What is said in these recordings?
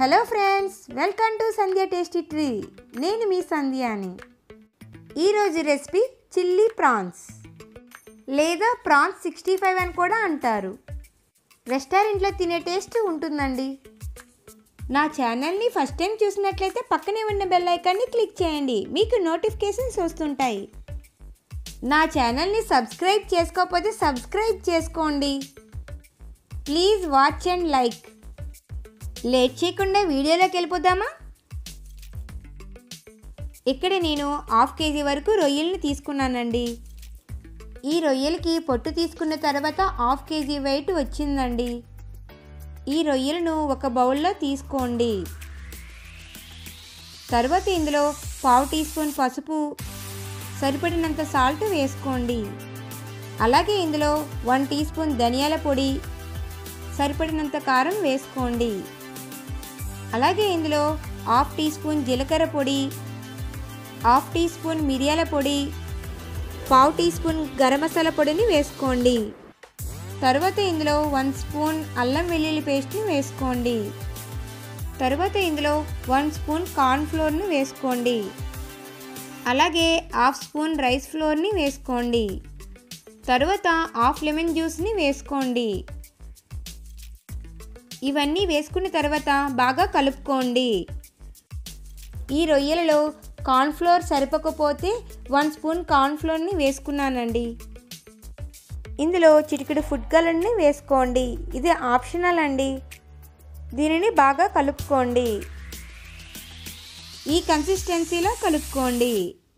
hello friends welcome to Sandhya tasty tree నేను మీ సంధ్యాని ఈరోజు రెసిపీ చిల్లీ ప్రాన్స్ లేదా ప్రాన్స్ సిక్స్టీ ఫైవ్ అని కూడా అంటారు రెస్టారెంట్లో తినే టేస్ట్ ఉంటుందండి నా ఛానల్ని ఫస్ట్ టైం చూసినట్లయితే పక్కనే ఉన్న బెల్ ఐకాన్ని క్లిక్ చేయండి మీకు నోటిఫికేషన్స్ వస్తుంటాయి నా ఛానల్ని సబ్స్క్రైబ్ చేసుకోకపోతే సబ్స్క్రైబ్ చేసుకోండి please watch and like late చేయకుండా వీడియోలోకి వెళ్ళిపోదామా ఇక్కడ నేను హాఫ్ కేజీ వరకు రొయ్యల్ని తీసుకున్నానండి ఈ రొయ్యలకి పొట్టు తీసుకున్న తర్వాత హాఫ్ కేజీ వెయిట్ వచ్చిందండి ఈ రొయ్యలను ఒక బౌల్లో తీసుకోండి తర్వాత ఇందులో పావు టీ స్పూన్ పసుపు సరిపడినంత సాల్ట్ వేసుకోండి అలాగే ఇందులో వన్ టీ స్పూన్ ధనియాల పొడి సరిపడినంత కారం వేసుకోండి అలాగే ఇందులో హాఫ్ టీ స్పూన్ జీలకర్ర పొడి హాఫ్ టీ స్పూన్ మిరియాల పొడి పావు టీ స్పూన్ గరం మసాలా పొడిని వేసుకోండి తర్వాత ఇందులో వన్ స్పూన్ అల్లం వెల్లుల్లి పేస్ట్ని వేసుకోండి తర్వాత ఇందులో వన్ స్పూన్ కార్న్ ఫ్లోర్ని వేసుకోండి అలాగే హాఫ్ స్పూన్ రైస్ ఫ్లోర్ని వేసుకోండి తర్వాత హాఫ్ లెమన్ జ్యూస్ని వేసుకోండి ఇవన్నీ వేసుకున్న తర్వాత బాగా కలుపుకోండి ఈ రొయ్యలలో కార్న్ఫ్లోర్ సరిపోకపోతే వన్ స్పూన్ కార్న్ఫ్లోర్ని వేసుకున్నానండి ఇందులో చిటికెడు ఫుడ్ కలర్ని వేసుకోండి ఇది ఆప్షనల్ అండి దీనిని బాగా కలుపుకోండి ఈ కన్సిస్టెన్సీలో కలుపుకోండి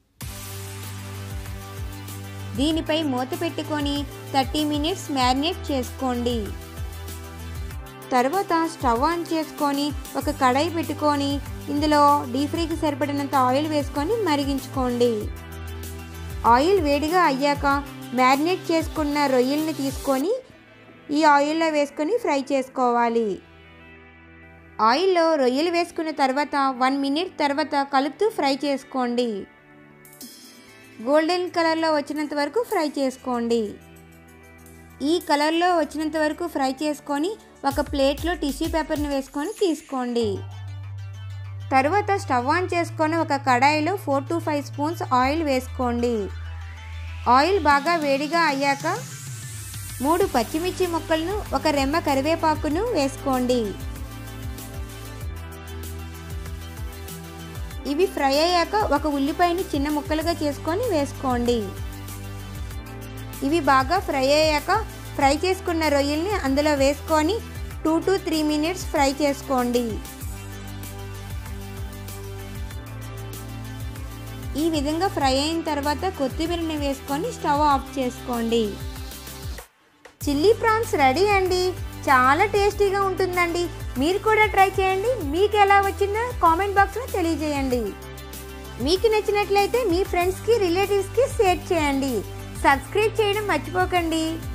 దీనిపై మూత పెట్టుకొని థర్టీ మినిట్స్ మ్యారినేట్ చేసుకోండి తర్వాత స్టవ్ ఆన్ చేసుకొని ఒక కడాయి పెట్టుకొని ఇందులో డీప్ ఫ్రైకి సరిపడినంత ఆయిల్ వేసుకొని మరిగించుకోండి ఆయిల్ వేడిగా అయ్యాక మ్యారినేట్ చేసుకున్న రొయ్యల్ని తీసుకొని ఈ ఆయిల్లో వేసుకొని ఫ్రై చేసుకోవాలి ఆయిల్లో రొయ్యలు వేసుకున్న తర్వాత వన్ మినిట్ తర్వాత కలుపుతూ ఫ్రై చేసుకోండి గోల్డెన్ కలర్లో వచ్చినంత వరకు ఫ్రై చేసుకోండి ఈ కలర్లో వచ్చినంత వరకు ఫ్రై చేసుకొని ఒక ప్లేట్లో టిష్యూ పేపర్ని వేసుకొని తీసుకోండి తరువాత స్టవ్ ఆన్ చేసుకొని ఒక కడాయిలో four to five spoons oil వేసుకోండి ఆయిల్ బాగా వేడిగా అయ్యాక మూడు పచ్చిమిర్చి ముక్కలను ఒక రెమ్మ కరివేపాకును వేసుకోండి ఇవి ఫ్రై అయ్యాక ఒక ఉల్లిపాయని చిన్న ముక్కలుగా చేసుకొని వేసుకోండి ఇవి బాగా ఫ్రై అయ్యాక ఫ్రై చేసుకున్న రొయ్యల్ని అందులో వేసుకొని two to three minutes fry చేసుకోండి ఈ విధంగా ఫ్రై అయిన తర్వాత కొత్తిమీరని వేసుకొని స్టవ్ ఆఫ్ చేసుకోండి చిల్లీ ప్రాన్స్ రెడీ అండి చాలా టేస్టీగా ఉంటుందండి మీరు కూడా ట్రై చేయండి మీకు ఎలా వచ్చిందో కామెంట్ బాక్స్లో తెలియజేయండి మీకు నచ్చినట్లయితే మీ ఫ్రెండ్స్కి రిలేటివ్స్కి షేర్ చేయండి సబ్స్క్రైబ్ చేయడం మర్చిపోకండి